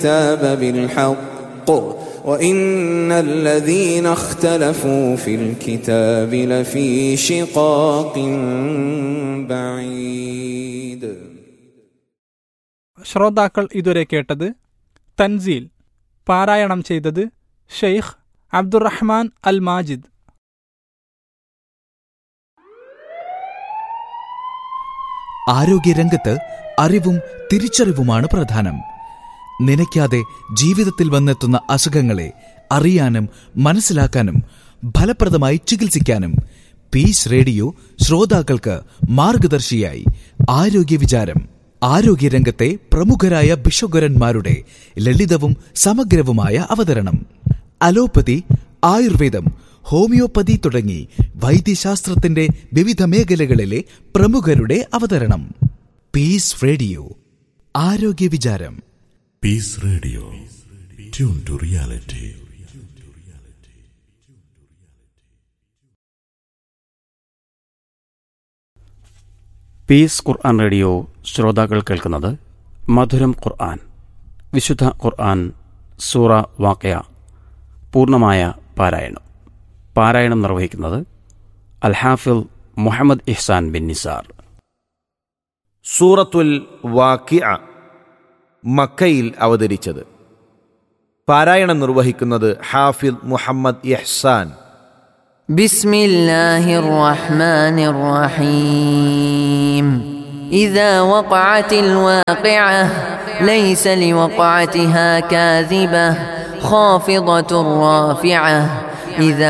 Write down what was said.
الكتاب بالحق وإن الذين اختلفوا في الكتاب لفي شقاق بعيد ശ്രോതാക്കൾ ഇതുവരെ കേട്ടത് തൻസീൽ പാരായണം ചെയ്തത് ഷെയ്ഖ് അബ്ദുറഹ്മാൻ അൽ മാജിദ് ആരോഗ്യരംഗത്ത് അറിവും തിരിച്ചറിവുമാണ് പ്രധാനം നനയ്ക്കാതെ ജീവിതത്തിൽ വന്നെത്തുന്ന അസുഖങ്ങളെ അറിയാനും മനസ്സിലാക്കാനും ഫലപ്രദമായി ചികിത്സിക്കാനും പീസ് റേഡിയോ ശ്രോതാക്കൾക്ക് മാർഗദർശിയായി ആരോഗ്യ വിചാരം ആരോഗ്യരംഗത്തെ പ്രമുഖരായ ഭിഷഗ്വരന്മാരുടെ ലളിതവും സമഗ്രവുമായ അവതരണം അലോപ്പതി ആയുർവേദം ഹോമിയോപ്പതി തുടങ്ങി വൈദ്യശാസ്ത്രത്തിന്റെ വിവിധ മേഖലകളിലെ പ്രമുഖരുടെ അവതരണം പീസ് റേഡിയോ ആരോഗ്യ വിചാരം Peace Radio. Tune to reality. Peace Quran radio ശ്രോതാക്കൾ കേൾക്കുന്നത് മധുരം ഖുർആൻ വിശുദ്ധ ഖുർആൻ സൂറ വാക്കയ പൂർണ്ണമായ പാരായണം പാരായണം നിർവഹിക്കുന്നത് അൽഹാഫിൽ മുഹമ്മദ് ഇഹ്സാൻ ബിൻ നിസാർ സൂറത്തുൽ വാക്കിഅ മക്കയിൽ അവതരിച്ചത് പാരായണം നിർവഹിക്കുന്നത് ഹാഫിൽ മുഹമ്മദ് ഇഹ്സാൻ بسم الله الرحمن الرحيم إذا وقعت الواقعة ليس لوقعتها كاذبة خافضة رافعة إذا